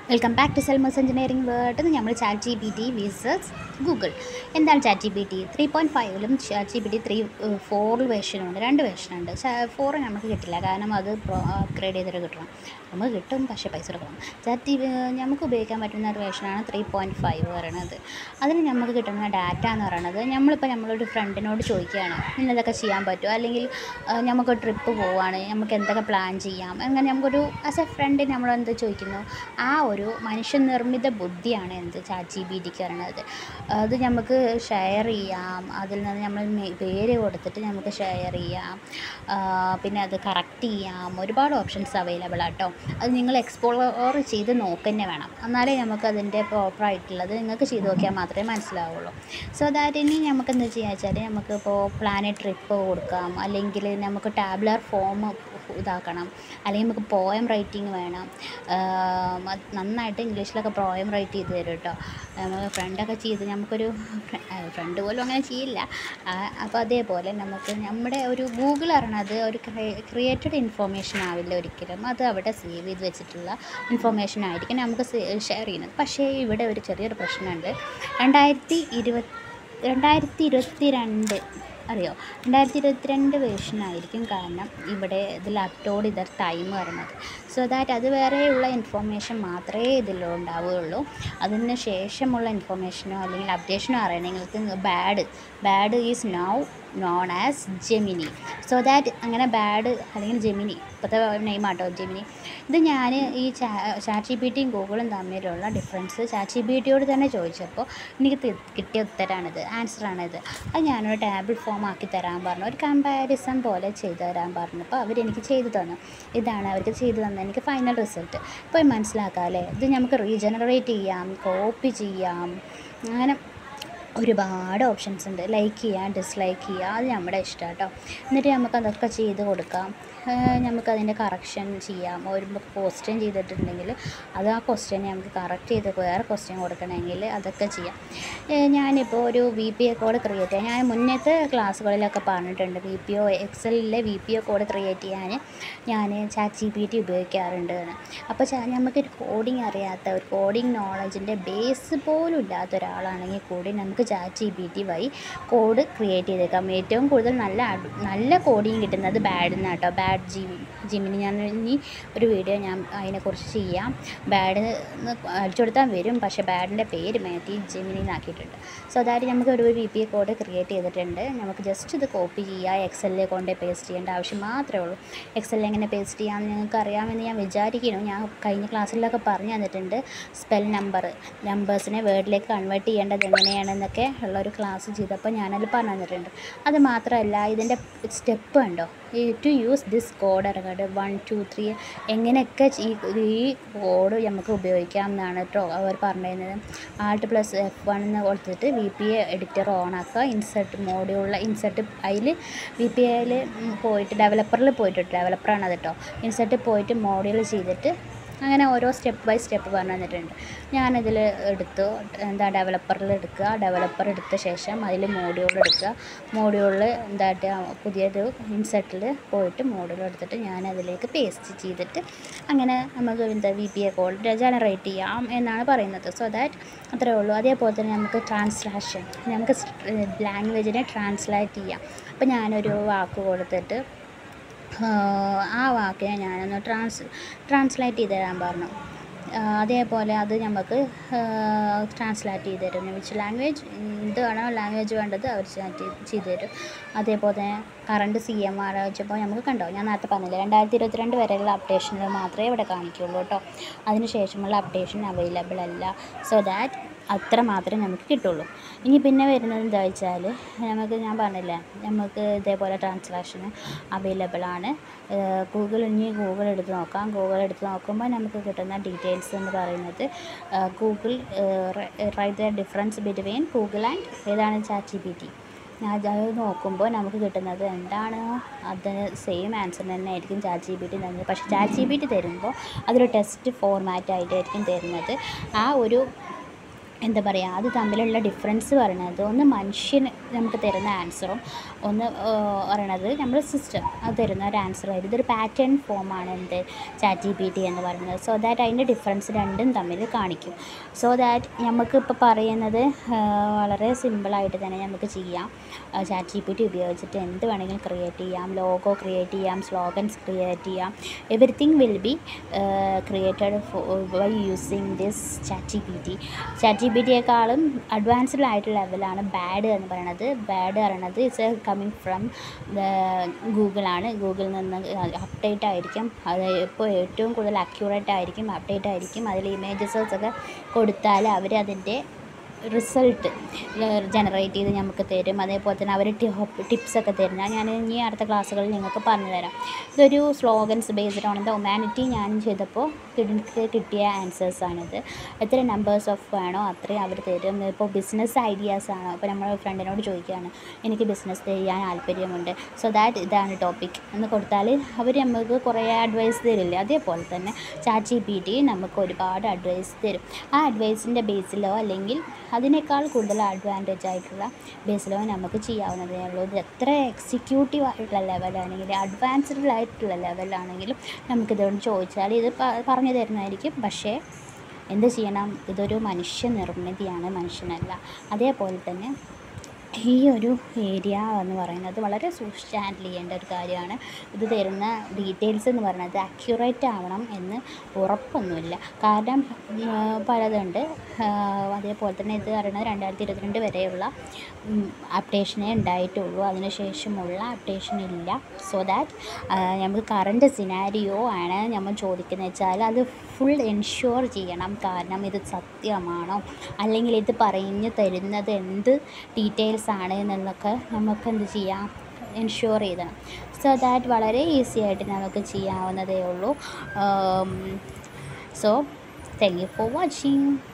welcome back to Selma's engineering world നമ്മൾ chat G P T versus Google എന്താണ് chat G P T three point ഫൈവിലും chat G P T three ഫോറിൽ വേർഷനുണ്ട് രണ്ട് വേർഷനുണ്ട് four നമുക്ക് കിട്ടില്ല കാരണം അത് അപ്ഗ്രേഡ് ചെയ്തിട്ട് കിട്ടണം നമുക്ക് കിട്ടും പക്ഷേ പൈസ കൊടുക്കണം ചാറ്റ് ജി നമുക്ക് ഉപയോഗിക്കാൻ പറ്റുന്ന ഒരു വേർഷനാണ് ത്രീ പോയിൻറ്റ് ഫൈവ് പറയുന്നത് അതിന് നമുക്ക് കിട്ടുന്ന ഡാറ്റ എന്ന് പറയുന്നത് നമ്മളിപ്പോൾ നമ്മളൊരു ഫ്രണ്ടിനോട് ചോദിക്കുകയാണ് ഇന്നതൊക്കെ ചെയ്യാൻ പറ്റുമോ അല്ലെങ്കിൽ ആ, നമുക്ക് ട്രിപ്പ് പോവുകയാണ് നമുക്ക് എന്തൊക്കെ പ്ലാൻ ചെയ്യാം അങ്ങനെ നമുക്കൊരു ആസ് എ ഫ്രണ്ട് നമ്മൾ എന്ത് ചോദിക്കുന്നു ആ ഒരു മനുഷ്യനിർമ്മിത ബുദ്ധിയാണ് എന്ത് ചാറ്റ് ജി ബി ടിക്ക് പറയുന്നത് അത് നമുക്ക് ഷെയർ ചെയ്യാം അതിൽ നിന്ന് നമ്മൾ മെ- പേര് കൊടുത്തിട്ട് നമുക്ക് ഷെയർ ചെയ്യാം ആ, പിന്നെ അത് കറക്റ്റ് ചെയ്യാം ഒരുപാട് ഓപ്ഷൻസ് അവൈലബിൾ ആട്ടോ അത് നിങ്ങൾ എക്സ്പ്ലോർ ചെയ്ത് നോക്കുക വേണം എന്നാലേ നമുക്ക് അതിൻ്റെ പ്രോപ്പറായിട്ടുള്ളത് നിങ്ങൾക്ക് ചെയ്ത് നോക്കിയാൽ മാത്രമേ മനസ്സിലാവുള്ളൂ സോ ദാറ്റ് ഇനി നമുക്ക് എന്താ ചെയ്യുക വെച്ചാൽ നമുക്കിപ്പോൾ പ്ലാന് ട്രിപ്പ് കൊടുക്കാം അല്ലെങ്കിൽ നമുക്ക് ടാബ്ലർ ഫോം ഇതാക്കണം അല്ലെങ്കിൽ നമുക്ക് പോയം റൈറ്റിംഗ് വേണം ആം, അത് നന്നായിട്ട് ഇംഗ്ലീഷിലൊക്കെ പോയം റൈറ്റ് ചെയ്ത് തരും കേട്ടോ നമുക്ക് ഫ്രണ്ടൊക്കെ ചെയ്ത് നമുക്കൊരു ഫ്രണ്ട് പോലും അങ്ങനെ ചെയ്യില്ല അപ്പോൾ അതേപോലെ നമുക്ക് നമ്മുടെ ഒരു ഗൂഗിൾ അറിയണത് ഒരു ക്രിയേറ്റഡ് ഇൻഫോർമേഷൻ ആവില്ല ഒരിക്കലും അത് അവിടെ സേവ് ചെയ്ത് വെച്ചിട്ടുള്ള ഇൻഫോർമേഷൻ ആയിരിക്കും നമുക്ക് ഷെയർ ചെയ്യുന്നത് പക്ഷേ ഇവിടെ ഒരു ചെറിയൊരു പ്രശ്നമുണ്ട് രണ്ടായിരത്തി ഇരുപത്തി രണ്ടായിരത്തി ഇരുപത്തി രണ്ട് അറിയോ രണ്ടായിരത്തി ഇരുപത്തിരണ്ട് വേർഷനായിരിക്കും കാരണം ഇവിടെ ഇതിൽ അപ്ലോഡ് ചെയ്ത ടൈം വരുന്നത് സോ ദാറ്റ് അത് വേറെയുള്ള ഇൻഫോർമേഷൻ മാത്രമേ ഇതിലുണ്ടാവുകയുള്ളൂ അതിന് ശേഷമുള്ള ഇൻഫോർമേഷനോ അല്ലെങ്കിൽ അപ്ഡേഷനോ അറിയണമെങ്കിൽ നിങ്ങൾക്ക് Bard Bard is now known as Gemini so that അങ്ങനെ ബാഡ് അല്ലെങ്കിൽ ജെമിനി ഇപ്പോഴത്തെ നെയിം ആട്ടോ ജെമിനി ഇത് ഞാൻ ഈ ചാറ്റ് ജി ബി ടിയും ഗൂഗിളും തമ്മിലുള്ള ഡിഫറൻസ് ചാറ്റ് ജി ബി ടിയോട് തന്നെ ചോദിച്ചപ്പോൾ എനിക്ക് തി- കിട്ടിയ ഉത്തരമാണിത് ആൻസറാണിത് അത് ഞാനൊരു ടേബിൾ ഫോം ആക്കി തരാൻ പറഞ്ഞു ഒരു കമ്പാരിസൺ പോലെ ചെയ്തു തരാൻ പറഞ്ഞപ്പോൾ അവരെനിക്ക് ചെയ്തു തന്നു ഇതാണ് അവർക്ക് ചെയ്തു തന്നത് എനിക്ക് ഫൈനൽ റിസൾട്ട് ഇപ്പോൾ മനസ്സിലാക്കാം അല്ലേ ഇത് നമുക്ക് റീജനറേറ്റ് ചെയ്യാം കോപ്പി ചെയ്യാം അങ്ങനെ ഒരുപാട് ഓപ്ഷൻസ് ഉണ്ട് ലൈക്ക് ചെയ്യാം ഡിസ്ലൈക്ക് ചെയ്യാം അത് നമ്മുടെ ഇഷ്ടം കേട്ടോ എന്നിട്ട് നമുക്ക് അതൊക്കെ ചെയ്ത് കൊടുക്കാം നമുക്ക് അതിൻ്റെ കറക്ഷൻ ചെയ്യാം ഒരു ക്വസ്റ്റ്യൻ ചെയ്തിട്ടുണ്ടെങ്കിൽ അത് ആ ക്വസ്റ്റ്യൻ നമുക്ക് കറക്റ്റ് ചെയ്ത് വേറെ ക്വസ്റ്റ്യൻ കൊടുക്കണമെങ്കിൽ അതൊക്കെ ചെയ്യാം ഏഹ് ഞാനിപ്പോൾ ഒരു V B A code create ചെയ്യാം ഞാൻ മുന്നത്തെ ക്ലാസ്സുകളിലൊക്കെ പറഞ്ഞിട്ടുണ്ട് വി പി ഒ എക്സലിലെ V B O code create ചെയ്യാൻ ഞാൻ ചാറ്റ് ജി പി ടി ഉപയോഗിക്കാറുണ്ട് എന്ന് അപ്പോൾ ചാ നമുക്കൊരു കോഡിങ് അറിയാത്ത ഒരു കോഡിങ് നോളജിൻ്റെ ബേസ് പോലും ഇല്ലാത്ത ഒരാളാണെങ്കിൽ കൂടി നമുക്ക് ചാറ്റ് ജി പി ടി വഴി കോഡ് ക്രിയേറ്റ് ചെയ്തേക്കാം ഏറ്റവും കൂടുതൽ നല്ല അടി- നല്ല കോഡിങ് കിട്ടുന്നത് ബാഡിൽ നിന്നാണ് കേട്ടോ ബാഡ് ജി ജിമിനി ഞാൻ ഇനി ഒരു വീഡിയോ ഞാൻ അതിനെക്കുറിച്ച് ചെയ്യാം ബാഡ് അടിച്ചു കൊടുത്താൽ വരും പക്ഷേ ബാഡിൻ്റെ പേര് മാറ്റി ജിമിനി എന്നാക്കിയിട്ടുണ്ട് സോ അതായത് നമുക്ക് ഒരു V B A code create ചെയ്തിട്ടുണ്ട് നമുക്ക് ജസ്റ്റ് ഇത് കോപ്പി ചെയ്യുക എക്സലിൽ കൊണ്ട് പേസ്റ്റ് ചെയ്യേണ്ട ആവശ്യം മാത്രമേ ഉള്ളൂ എക്സലിൽ എങ്ങനെ പേസ്റ്റ് ചെയ്യാമെന്ന് നിങ്ങൾക്ക് അറിയാമെന്ന് ഞാൻ വിചാരിക്കുന്നു ഞാൻ കഴിഞ്ഞ ക്ലാസ്സിലൊക്കെ പറഞ്ഞു തന്നിട്ടുണ്ട് സ്പെൽ നമ്പർ നമ്പേഴ്സിനെ വേർഡിലേക്ക് കൺവേർട്ട് ചെയ്യേണ്ടത് എങ്ങനെയാണെന്നൊക്കെ ഉള്ള ഒരു ക്ലാസ് ചെയ്തപ്പോൾ ഞാനതിൽ പറഞ്ഞു തന്നിട്ടുണ്ട് അത് മാത്രമല്ല ഇതിൻ്റെ സ്റ്റെപ്പ് ഉണ്ടോ ഈ ടു യൂസ് ദിസ് കോഡ് ഇറങ്ങട്ട് വൺ ടു ത്രീ എങ്ങനെയൊക്കെ ഈ ഈ കോഡ് നമുക്ക് ഉപയോഗിക്കാം എന്നാണ് കേട്ടോ അവർ പറഞ്ഞിരുന്നത് ആൾട്ട് പ്ലസ് എഫ് വൺ എന്ന് കൊടുത്തിട്ട് V B A editor on ആക്കുക ഇൻസെർട്ട് മോഡ്യൂളിൽ ഇൻസെർട്ട് അതിൽ വി പി എയിൽ പോയിട്ട് ഡെവലപ്പറിൽ പോയിട്ട് ഡെവലപ്പറാണ് അത് കേട്ടോ ഇൻസെർട്ട് പോയിട്ട് മോഡ്യൂൾ ചെയ്തിട്ട് അങ്ങനെ ഓരോ സ്റ്റെപ്പ് ബൈ സ്റ്റെപ്പ് പറഞ്ഞു തന്നിട്ടുണ്ട് ഞാനിതിൽ എടുത്തു എന്താ ഡെവലപ്പറിൽ എടുക്കുക ഡെവലപ്പർ എടുത്ത ശേഷം അതിൽ മോഡ്യൂൾ എടുക്കുക മോഡ്യൂളിൽ എന്തായിട്ട് പുതിയൊരു ഇൻസെർട്ടിൽ പോയിട്ട് മോഡ്യൂൾ എടുത്തിട്ട് ഞാൻ അതിലേക്ക് പേസ്റ്റ് ചെയ്തിട്ട് അങ്ങനെ നമുക്ക് എന്താ V B A code generate ചെയ്യാം എന്നാണ് പറയുന്നത് സോ ദാറ്റ് അത്രേ ഉള്ളൂ അതേപോലെ തന്നെ നമുക്ക് ട്രാൻസ്ലേഷൻ നമുക്ക് ലാംഗ്വേജിനെ ട്രാൻസ്ലേറ്റ് ചെയ്യാം അപ്പോൾ ഞാനൊരു വാക്ക് കൊടുത്തിട്ട് ആഹ് ആ വാക്കിനെ ഞാനൊന്ന് ട്രാൻസ് ട്രാൻസ്ലേറ്റ് ചെയ്ത് തരാൻ പറഞ്ഞു ആഹ് അതേപോലെ അത് നമുക്ക് ട്രാൻസ്ലേറ്റ് ചെയ്ത് തരും വിച്ച് ലാംഗ്വേജ് ഇതാണോ ലാംഗ്വേജ് വേണ്ടത് അവർ ചെയ്ത് തരും അതേപോലെ തന്നെ കറണ്ട് സി എം ആർ വെച്ചപ്പോൾ നമുക്ക് കണ്ടോ ഞാൻ നേരത്തെ പറഞ്ഞില്ല രണ്ടായിരത്തി ഇരുപത്തിരണ്ട് വരെയുള്ള അപ്ഡേഷനിൽ മാത്രമേ ഇവിടെ കാണിക്കുള്ളൂ കേട്ടോ അതിന് ശേഷമുള്ള അപ്ഡേഷൻ അവൈലബിൾ അല്ല സോ ദാറ്റ് അത്ര മാത്രമേ നമുക്ക് കിട്ടുള്ളൂ ഇനി പിന്നെ വരുന്നത് എന്താ വെച്ചാൽ നമുക്ക് ഞാൻ പറഞ്ഞില്ലേ നമുക്ക് ഇതേപോലെ ട്രാൻസ്ലേഷന് അവൈലബിൾ ആണ് ഗൂഗിൾ ഇനി ഗൂഗിൾ എടുത്ത് നോക്കാം ഗൂഗിൾ എടുത്ത് നോക്കുമ്പോൾ നമുക്ക് കിട്ടുന്ന ഡീറ്റെയിൽസ് എന്ന് പറയുന്നത് Google right the difference between Google and ഏതാണ് ചാറ്റ് ജി പി ടി അത് നോക്കുമ്പോൾ നമുക്ക് കിട്ടുന്നത് എന്താണ് അത് സെയിം ആൻസർ തന്നെ ആയിരിക്കും ചാറ്റ് ജി ബി ടി തരുന്നത് പക്ഷേ ചാറ്റ് ജി ബി ടി തരുമ്പോൾ അതൊരു ടെസ്റ്റ് ഫോർമാറ്റ് ആയിട്ടായിരിക്കും തരുന്നത് ആ ഒരു എന്താ പറയുക അത് തമ്മിലുള്ള ഡിഫറൻസ് പറയണത് ഒന്ന് മനുഷ്യൻ നമുക്ക് തരുന്ന ആൻസറും ഒന്ന് പറയണത് നമ്മുടെ സിസ്റ്റം അത് തരുന്ന ഒരു ആൻസറായിരുന്നു ഇതൊരു പാറ്റേൺ ഫോമാണ് എന്ത് ചാറ്റ് ജി പി ടി എന്ന് പറയുന്നത് സോ ദാറ്റ് അതിൻ്റെ ഡിഫറൻസ് രണ്ടും തമ്മിൽ കാണിക്കും സോ ദാറ്റ് നമുക്ക് ഇപ്പോൾ പറയുന്നത് വളരെ സിമ്പിളായിട്ട് തന്നെ നമുക്ക് ചെയ്യാം ചാറ്റ് ജി പി ടി ഉപയോഗിച്ചിട്ട് എന്ത് വേണമെങ്കിലും ക്രിയേറ്റ് ചെയ്യാം ലോഗോ ക്രിയേറ്റ് ചെയ്യാം സ്ലോഗൻസ് ക്രിയേറ്റ് ചെയ്യാം everything will be created by using this chat G P T chat G P ടിയേക്കാളും അഡ്വാൻസ്ഡ് ആയിട്ടുള്ള ലെവലാണ് ബാഡ് എന്ന് പറയുന്നത് ബാഡ് പറയണത് ഇറ്റ്സ് കമ്മിങ് ഫ്രം ഗൂഗിളാണ് ഗൂഗിളിൽ നിന്ന് അപ്ഡേറ്റ് ആയിരിക്കും അത് ഇപ്പോൾ ഏറ്റവും കൂടുതൽ അക്യൂറേറ്റ് ആയിരിക്കും അപ്ഡേറ്റ് ആയിരിക്കും അതിൽ ഇമേജസ് ഒക്കെ കൊടുത്താൽ അവർ അതിൻ്റെ റിസൾട്ട് ജനറേറ്റ് ചെയ്ത് നമുക്ക് തരും അതേപോലെ തന്നെ അവർ ടിപ്സ് ഒക്കെ തരും ഞാൻ ഇനി അടുത്ത ക്ലാസ്സുകളിൽ നിങ്ങൾക്ക് പറഞ്ഞു തരാം ഇതൊരു slogans based on the humanity ഞാൻ ചെയ്തപ്പോൾ എനിക്ക് കിട്ടിയ ആൻസേഴ്സാണിത് എത്ര നമ്പേഴ്സ് ഓഫ് വേണോ അത്രയും അവർ തരും ഇപ്പോൾ ബിസിനസ് ഐഡിയാസ് ആണോ ഇപ്പോൾ നമ്മൾ ഫ്രണ്ടിനോട് ചോദിക്കുകയാണ് എനിക്ക് ബിസിനസ് ചെയ്യാൻ താല്പര്യമുണ്ട് സോ ദാറ്റ് ഇതാണ് ടോപ്പിക് എന്ന് കൊടുത്താൽ അവർ നമുക്ക് കുറേ അഡ്വൈസ് തരില്ലേ അതേപോലെ തന്നെ ചാറ്റ് ജി പി ടി നമുക്ക് ഒരുപാട് അഡ്വൈസ് തരും ആ അഡ്വൈസിൻ്റെ ബേസിലോ അല്ലെങ്കിൽ അതിനേക്കാൾ കൂടുതൽ അഡ്വാൻറ്റേജ് ആയിട്ടുള്ള ബേസിലോ നമുക്ക് ചെയ്യാവുന്നതേ ഉള്ളൂ ഇത് എത്ര എക്സിക്യൂട്ടീവ് ആയിട്ടുള്ള ലെവലാണെങ്കിൽ അഡ്വാൻസ്ഡ് ആയിട്ടുള്ള ലെവലാണെങ്കിലും നമുക്കിതുകൊണ്ട് ചോദിച്ചാൽ ഇത് പറഞ്ഞു തരുന്നതായിരിക്കും പക്ഷേ എന്ത് ചെയ്യണം ഇതൊരു മനുഷ്യ നിർമ്മിതിയാണ് മനുഷ്യനല്ല അതേപോലെ തന്നെ ഈ ഒരു ഏരിയ എന്ന് പറയുന്നത് വളരെ സൂക്ഷിച്ച് ഹാൻഡിൽ ചെയ്യേണ്ട ഒരു കാര്യമാണ് ഇത് തരുന്ന ഡീറ്റെയിൽസ് എന്ന് പറയുന്നത് അക്യുറേറ്റ് ആവണം എന്ന് ഉറപ്പൊന്നുമില്ല കാരണം പലതുണ്ട് അതേപോലെ തന്നെ ഇത് പറയുന്നത് രണ്ടായിരത്തി ഇരുപത്തിരണ്ട് വരെയുള്ള അപ്ഡേഷനേ ഉണ്ടായിട്ടുള്ളൂ അതിനുശേഷമുള്ള അപ്ഡേഷൻ ഇല്ല സോ ദാറ്റ് നമുക്ക് കറണ്ട് സിനാരിയോ ആണ് നമ്മൾ ചോദിക്കുന്നത് വെച്ചാൽ അത് ഫുൾ എൻഷുർ ചെയ്യണം കാരണം ഇത് സത്യമാണോ അല്ലെങ്കിൽ ഇത് പറഞ്ഞു തരുന്നത് എന്ത് ഡീറ്റെയിൽസ് ആണ് എന്നൊക്കെ നമുക്ക് എന്ത് ചെയ്യാം എൻഷുർ ചെയ്യണം സോ ദാറ്റ് വളരെ ഈസി ആയിട്ട് നമുക്ക് ചെയ്യാവുന്നതേ ഉള്ളൂ so thank you for watching